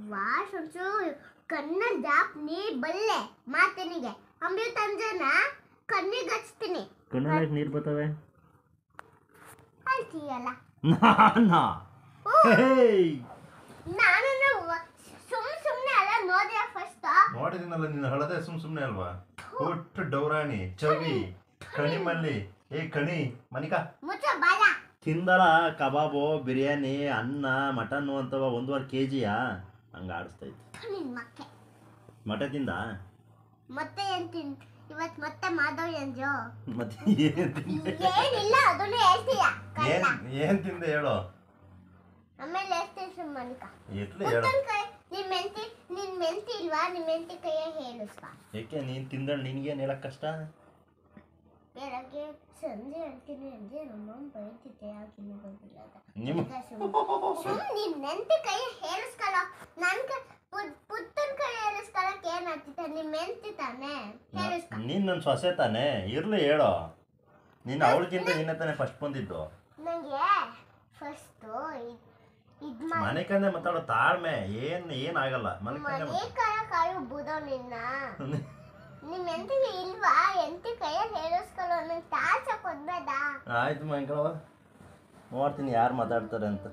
ವಾಸು ಕಣ್ಣಲ್ಲಿ ಜಾಪ್ ನೀ ಬಲ್ಲೆ ಮಾತನಿಗೆ ಅಮೃತ ಅಂಜನ ಕಣ್ಣಿಗೆ ಹಚ್ತೀನಿ ಕಣ್ಣಲ್ಲಿ ನೀರು ಬರ್ತವೆ ಅಳ್ತೀಯಲ್ಲ ನಾನಾ ಹೇಯ್ ನಾನು ಸುಮ್ ಸುಮ್ನೆ ಅಲ್ಲ ನೋಡಿದೆ ಫಸ್ಟ್ ನೋಡಿದಿನಲ್ಲ ನಿನ್ನ ಹಳದೆ ಸುಮ್ ಸುಮ್ನೆ ಅಲ್ವಾ ಹುಟ್ಟು ಡೌರಾಣಿ ಚವಿ ಕಣಿಮಲ್ಲಿ ಏ ಕಣಿ ಮನಿಕಾ ಮುಚ್ಚ ಬಾಲ ತಿಂದಳ ಕಬಾಬು ಬಿರಿಯಾನಿ ಅನ್ನ ಮಟನ್ನು ಅಂತವ ಒಂದೂವರೆ ಕೆ ಜಿಯಾ ಹಂಗೆ ಆಡಿಸ್ತೈತೆ ನಿನ್ ಮಕ್ಕೆ ಮಟ ತಿಂದ ಮತ್ತೆ ಏನ್ ತಿನ್ ಇವತ್ ಮತ್ತೆ ಮಾಧವ್ ಎಂಜೋ ಮತ್ತೆ ಏನ್ ತಿಂದೆ ಏನಿಲ್ಲ ಅದನ್ನು ಹೇಳ್ತೀಯ ಏನ್ ಕಳ್ಳ ಏನ್ ತಿಂದೆ ಹೇಳು ಆಮೇಲೆ ಹೇಳ್ತೀನಿ ಸುಮ್ಮನಿಕ ಎತ್ಲೆ ಹೇಳು ಪುಟ್ಟನ್ ಕೈ ನಿನ್ ಮೆಂತಿ ನಿನ್ ಮೆಂತಿ ಇಲ್ವಾ ನಿನ್ ಮೆಂತಿ ಕೈಯ ಹೇಳಿಸ್ಪ ಏಕೆ ನೀನು ತಿಂದಳು ನಿನ್ಗೇನು ಹೇಳಕ್ ಕಷ್ಟ ಬೆಳಗ್ಗೆ ಸಂಜೆ ಹೇಳ್ತೀನಿ ಅಂದ್ರೆ ನಮ್ಮಮ್ಮ ಬೈತಿದ್ದೆ ಯಾಕಿನ್ನು ಬಂದಿಲ್ಲ ಅಂತ. ನಿಮ್ಮ ಈಗ ಸುಮ್- ಸುಮ್ ನಿನ್ ಮೆಂತಿ ಕೈ ಹೇಳಿಸ್ಕೊಳ್ಳೋ ನನ್ ಕ ಪುತ್ತನ್ ಕೈ ಹೇಳಿಸ್ಕೊಳಕ್ ಏನ್ ಆಗ್ತಿದೆ ನಿನ್ ಮೆಂತಿ ತಾನೆ ಹೇಳಿಸ್ಕೊ ನೀನು ನನ್ನ ಸೊಸೆ ತಾನೆ ಇರ್ಲಿ ಹೇಳೋ ನೀನು ಅವಳಿಗಿಂತ ನಿನ್ನೆ ತಾನೆ ಫಸ್ಟ್ ಬಂದಿದ್ದು ನಂಗೆ ಫಸ್ಟು ಇದ್ ಮಾಡಿ ಮನೆ ಕಂದೆ ಮಾತಾಡೋ ತಾಳ್ಮೆ ಏನ್ ಏನಾಗಲ್ಲ ಮನೆ ಕಂದೆ ಮನೆ ಕರ ಕಾಳು ಬುದೋ ನಿನ್ನ ನಿಮ್ ಎಂತಿಗೆ ಇಲ್ವಾ ಎಂತಿ ಕೈಯಲ್ಲಿ ಹೇಳಿಸ್ಕೊಳ್ಳೋ ನಂಗೆ ತಾಳ್ಸಕ್ ಹೋಗ್ಬೇಡ ಆಯ್ತು ಮಂಗಳವ ನೋಡ್ತೀನಿ ಯಾರು ಮಾತಾಡ್ತಾರೆ ಅಂತ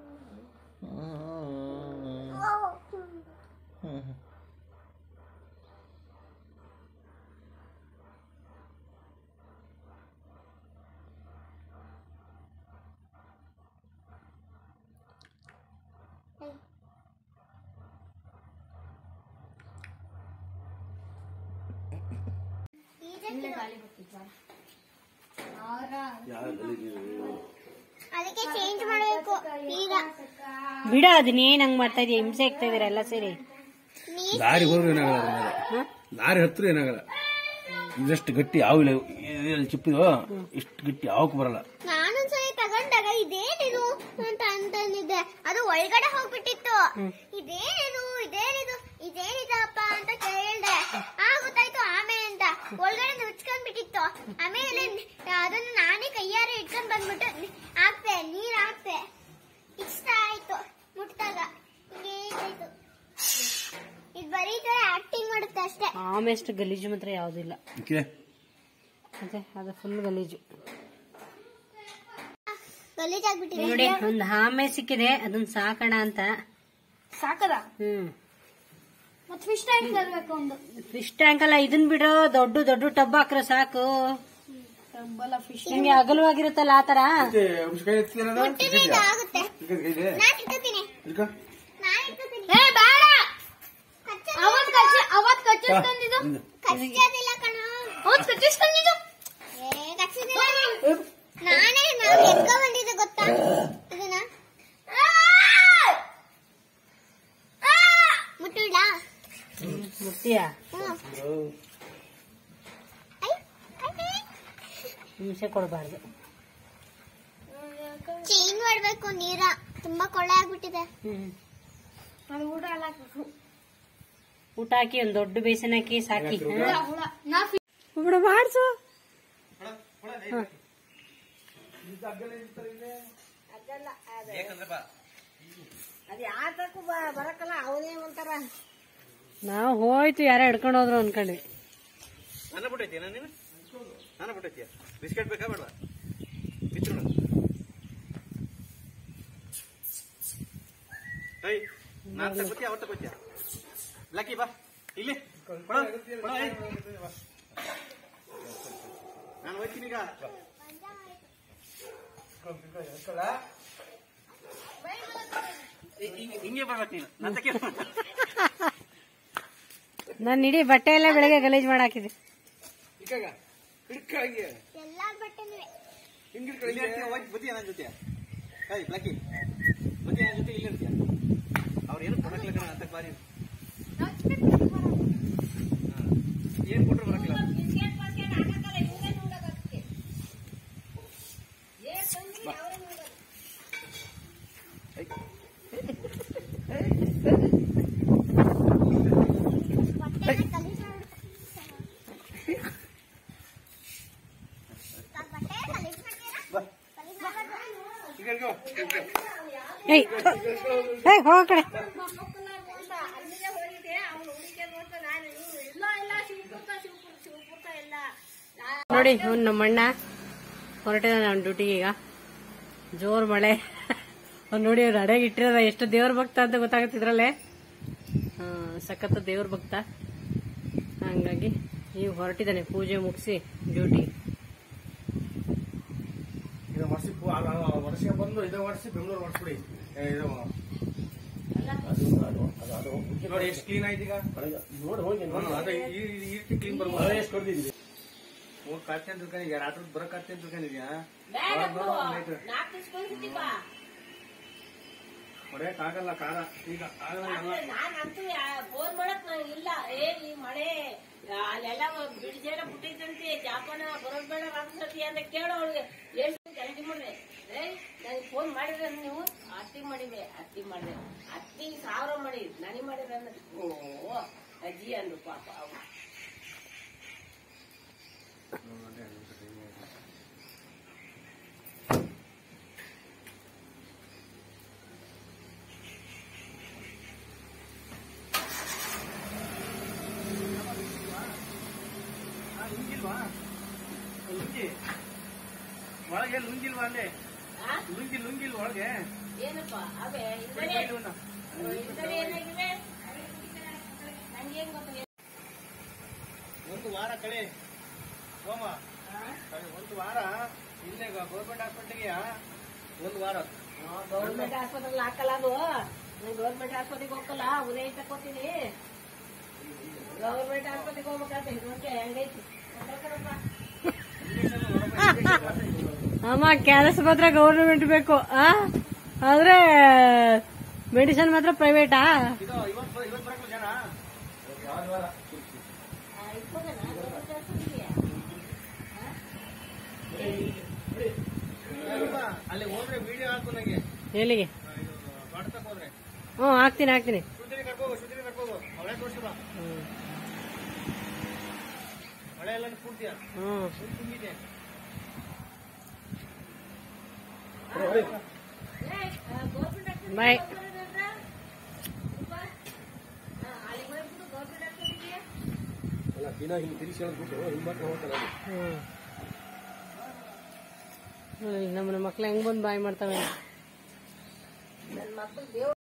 ಅದಕ್ಕೆ ಚೇಂಜ್ ಮಾಡಬೇಕು ಈಗ ಬಿಡ ಅದನ್ನ ಏನ್ ಹಂಗ್ ಮಾಡ್ತಾ ಇದೀಯ ಹಿಂಸೆ ಆಗ್ತಾ ಇದೀರ ಎಲ್ಲ ಸೇರಿ ದಾರಿ ಹೋದ್ರೆ ಏನಾಗಲ್ಲ ಅದ್ರ ಮೇಲೆ. ದಾರಿ ಹತ್ರ ಏನಾಗಲ್ಲ ಇದಷ್ಟು ಗಟ್ಟಿ ಹಾವು ಇಲ್ಲ ಚಿಪ್ಪಿದು ಇಷ್ಟು ಗಟ್ಟಿ ಹಾವಕ್ ಬರಲ್ಲ ನಾನೊಂದ್ಸರಿ ತಗೊಂಡಾಗ ಇದೇನಿದು ಅಂತ ಅಂತಂದಿದ್ದೆ ಅದು ಒಳಗಡೆ ಹೋಗ್ಬಿಟ್ಟಿತ್ತು ಇದೇನಿದು ಇದೇನಿದು ಇದೇನಿದಪ್ಪ ಅಂತ ಕೇಳ್ದೆ ಆ ಗೊತ್ತಾಯ್ತು ಆಮೆ ಅಂತ ಒಳಗಡೆ ನುಚ್ಕೊಂಡ್ ಬಿಟ್ಟಿತ್ತು ಆಮೇಲೆ ಅದನ್ನ ನಾನೇ ಕೈಯಾರೆ ಇಟ್ಕೊಂಡ್ ಬಂದ್ಬಿಟ್ಟು ಹಾಕ್ತೆ ನೀರ್ ಹಾಕ್ತೆ ಇಷ್ಟ ಆಯ್ತು ಮುಟ್ಟಾಗ ಹಿಂಗೇನಾಯ್ತು ಇದು ಬರೀ ತರ ಆಕ್ಟಿಂಗ್ ಮಾಡುತ್ತೆ ಅಷ್ಟೇ ಆಮೆಷ್ಟು ಗಲೀಜು ಮಾತ್ರ ಯಾವ್ದಿಲ್ಲ ಓಕೆ ಅದೇ ಅದು ಫುಲ್ ಗಲೀಜು ಗಲೀಜಾಗ್ಬಿಟ್ಟಿದೆ ನೋಡಿ ಒಂದ್ ಆಮೆ ಸಿಕ್ಕಿದೆ ಅದನ್ನ ಸಾಕೋಣ ಅಂತ ಸಾಕದ ಹ್ಮ್ ಮತ್ತೆ ಫಿಶ್ ಟ್ಯಾಂಕ್ ತರಬೇಕು ಒಂದು ಫಿಶ್ ಟ್ಯಾಂಕ್ ಅಲ್ಲ ಇದನ್ ಬಿಡು ದೊಡ್ಡ ದೊಡ್ಡ ಟಬ್ ಹಾಕ್ರೆ ಸಾಕು ಫಿಶ್ ನಿಮ್ಗೆ ಅಗಲವಾಗಿರುತ್ತಲ್ಲ ಆತರ ಮುಟ್ಟಿದ್ರೆ ಇದಾಗುತ್ತೆ ನಾನ್ ಇಟ್ಕೋತೀನಿ ಇಟ್ಕೋ. ನಾನ್ ಇಟ್ಕೋತೀನಿ ಏ ಬೇಡ ಅವತ್ ಕಚ್ಚ ಅವತ್ ಕಚ್ಚಿಸ್ಕೊಂಡಿದ್ದು ಕಚ್ಚೋದಿಲ್ಲ ಕಣೋ ಅವತ್ ಕಚ್ಚಿಸ್ಕೊಂಡಿದ್ದು ಏ ಕಚ್ಚಿದಿಲ್ಲ ನಾನೇ ನಾನು ಎತ್ಕೊ ಬಂದಿದ್ದೆ ಗೊತ್ತಾ ಇದನ್ನ ಮುಟ್ಟಿಲ್ಲ ಮುಟ್ಟಿಯ ಹ್ಮ್ ಐ, ಐ, ಐ. ಹಿಂಸೆ ಕೊಡಬಾರ್ದು ಚೇಂಜ್ ಮಾಡ್ಬೇಕು ನೀರ ತುಂಬಾ ಕೊಳ್ಳೆ ಆಗ್ಬಿಟ್ಟಿದೆ ಹ್ಮ್ ಅದು ಊಟ ಎಲ್ಲ ಹಾಕ್ಬೇಕು ಊಟ ಹಾಕಿ ಒಂದ್ ದೊಡ್ಡ ಬೇಸನ್ ಹಾಕಿ ಸಾಕಿ ಹುಳ ನಾ ಬಿಡು ಮಾಡ್ಸು ನಾವು ಹೋಯ್ತು ಯಾರ ಹಿಡ್ಕೊಂಡು ಹೋದ್ರು ಅನ್ಕೊಂಡ್ವಿ ನನ್ನ ಬಿಟ್ಟೈತಿ ನೀನು ನನ್ನ ಬಿಟ್ಟೈತಿ ಬಿಸ್ಕೆಟ್ ಬೇಕಾ ಬೇಡ ಬಿಚ್ಚು ಐ ನಾನ್ ತಗೋತಿ ಅವತ್ತ ತಗೋತಿಯ ಲಕ್ಕಿ ಬಾ ಇಲ್ಲಿ ಕೊಡು, ಕೊಡು, ಐ. ನಾನು ಹೋಗ್ತೀನಿ ಈಗ ಹಿ- ಹಿಂಗೆ- ಹಿಂಗೆ ಬರ್ಬೇಕು ನೀನು ನನ್ನ ತಕ್ಕೆ ನಾನು ಇಡೀ ಬಟ್ಟೆ ಎಲ್ಲ ಬೆಳಗ್ಗೆ ಗಲೀಜ್ ಮಾಡಾಕಿದೆ ಎಲ್ಲಾರ್ ಬಟ್ಟೆನೂ ಇಲ್ಲಿ ಇರ್ತೀಯ, ಹೋಗಿ ಬತ್ತೀಯ ನನ್ನ ಜೊತೆ ಏಯ್ ಲಕ್ಕಿ ಬತ್ತೀಯ ನನ್ನ ಜೊತೆ ಇಲ್ಲಿ ಇರ್ತೀಯ ಅವ್ರು ಏನು ಕೊಡಕ್ಲ ಕಣ ಅಂತ ಬಾರಿ ಏನು ಕೊಟ್ರು ಬರಕ್ಕಿಲ್ಲ ಬಾ ಈಗ ಇರ್ಕೋ. ಏಯ್ ಏಯ್ ಹೋಗ ಕಡೆ ನೋಡಿ ಅವ್ನು ನಮ್ಮಣ್ಣ ಹೊರಟಿದ ನಮ್ಮ ಡ್ಯೂಟಿಗೆ ಈಗ ಜೋರ್ ಮಳೆ ಅವ್ನು ನೋಡಿ ಅವ್ರು ಅಡೆಗೆ ಇಟ್ಟಿರೋದ ಎಷ್ಟು ದೇವ್ರ ಭಕ್ತ ಅಂತ ಗೊತ್ತಾಗತ್ತಿದ್ರಲ್ಲೇ ಸಖತ್ ದೇವ್ರ ಭಕ್ತ ಹಂಗಾಗಿ ಈಗ ಹೊರಟಿದ್ದಾನೆ ಪೂಜೆ ಮುಗಿಸಿ ಡ್ಯೂಟಿ ಇದು ವರ್ಷ ವರ್ಷ ಬಂದು ಇದೇ ವರ್ಷ ಬೆಂಗಳೂರು ವರ್ಷಬಿಡಿ ಇದು ನೋಡಿ ಎಷ್ಟು ಕ್ಲೀನ್ ಆಯ್ತು ಈಗ ನೋಡಿ ಹೋಗಿ ಅದೇ ಈ ಈ ರೀತಿ ಕ್ಲೀನ್ ಬರ್ಬೋದು ಎಷ್ಟು ಕೊಡ್ತಿದ್ದೀವಿ ಹೋಗಿ ಕಾಡ್ತೀನಿ ಅಂತ ತಿಳ್ಕೊಂಡಿದ್ಯಾ ರಾತ್ರಿ ಬರಕ್ ಕಾಡ್ತೀನಿ ಅಂತ ತಿಳ್ಕೊಂಡಿದ್ಯಾ ಹೊಡೆಯಕ್ ಆಗಲ್ಲ ಕಾರ ಈಗ ಆಗಲ್ಲ ಎಲ್ಲ ನಾನಂತೂ ಫೋನ್ ಮಾಡಕ್ ನಾನು ಇಲ್ಲ ಏ ಈ ಮಳೆ ಅಲ್ಲೆಲ್ಲ ಬಿಡಿಸೇನ ಬಿಟ್ಟಿದ್ದಂತೆ ಜಾಪಾನ ಬರೋದ್ ಬೇಡ ರಾಮಸತಿ ಅಂತ ಕೇಳೋ ಅವಳಿಗೆ ಎಷ್ಟು ಗಂಟೆ ಮಾಡಿದೆ ಏ ನನಗೆ ಫೋನ್ ಮಾಡಿದ್ರೆ ನೀವು ಅತ್ತಿ ಮಾಡಿದೆ ಅತ್ತಿ ಮಾಡಿದೆ ಅತ್ತಿ ಸಾವಿರ ಮಾಡಿ ನನಗೆ ಮಾಡಿದ್ರೆ ಅಂದ್ರೆ ಓ ಅಜ್ಜಿ ಅಂದ್ರು ಪಾಪ ಅವ್ರು ಲುಂಗಿಲ್ವಾ ಲುಂಗಿ ಒಳಗೆ ಲುಂಗಿಲ್ವಾ ಅಂದೆ ಆ? ಲುಂಗಿ ಲುಂಗಿಲ್ ಒಳಗೆ ಏನಪ್ಪ ಅವೇ ಇದ್ರೆ ಇದ್ರೆ ಏನಾಗಿದೆ ನಂಗೆ ಹೆಂಗ್ ಗೊತ್ತಾಗ ಒಂದು ವಾರ ಕಡೆ ಹೋಮ ಒಂದು ವಾರ ಇಲ್ಲೇ ಗೌರ್ಮೆಂಟ್ ಹಾಸ್ಪಿಟಲ್ಗೆ ಒಂದು ವಾರ ಗೌರ್ಮೆಂಟ್ ಆಸ್ಪತ್ರೆಗೆ ಹಾಕಲ್ಲ ಅದು ನಾನು ಗೌರ್ಮೆಂಟ್ ಆಸ್ಪತ್ರೆಗೆ ಹೋಗಲ್ಲ ಉದಯ ತಕೋತೀನಿ ಗೌರ್ಮೆಂಟ್ ಆಸ್ಪತ್ರೆಗೆ ಹೋಗ್ಬೇಕಾದ್ರೆ ನೋಡ್ಕೆ ಹೆಂಗೈತಿ ಅಮ್ಮ ಕೆಲಸ ಮಾತ್ರ ಗೌರ್ಮೆಂಟ್ ಬೇಕು ಆ ಆದ್ರೆ ಮೆಡಿಸಿನ್ ಮಾತ್ರ ಪ್ರೈವೇಟಾ ಇದು ಇವತ್ತು ಇವತ್ತು ಬರಕ್ಕೆ ಜನ ಯಾವ್ದು ವಾರ ಅಲ್ವಾ? ಅಲ್ಲಿ ಹೋದ್ರೆ ವಿಡಿಯೋ ಹಾಕು ನನಗೆ ಎಲ್ಲಿಗೆ ಇದು ವಾಟ್ಸಪ್ ಹೋದ್ರೆ ಹ್ಞೂ ಹಾಕ್ತೀನಿ ಹಾಕ್ತೀನಿ ಶುದ್ಧಿನಿ ಕರ್ಕೋಗು ಶುದ್ಧಿನಿ ಕರ್ಕೋಗು ಅವಳೆ ತೋರಿಸಿ ಬಾ ಹ್ಮ್. ಮಳೆ ಎಲ್ಲ ಪೂರ್ತಿಯ ಹ್ಮ್ ತುಂಬಿದೆ ಬಾಯ್ ಅಲ್ಲ ದಿನ ಹಿಂಗೆ ತಿರುಗಿಸಿ ಹೇಳ್ಬಿಟ್ಟು ಹಿಂಗೆ ಮಾತ್ರ ಹೋಗ್ತಾರೆ ಹ್ಮ್ ನೋಡಿ, ನಮ್ಮ ಮಕ್ಳು ಹೆಂಗ್ ಬಂದು ಬಾಯ್ ಮಾಡ್ತವೆ ನನ್ನ ಮಕ್ಕಳು ದೇವ್ರು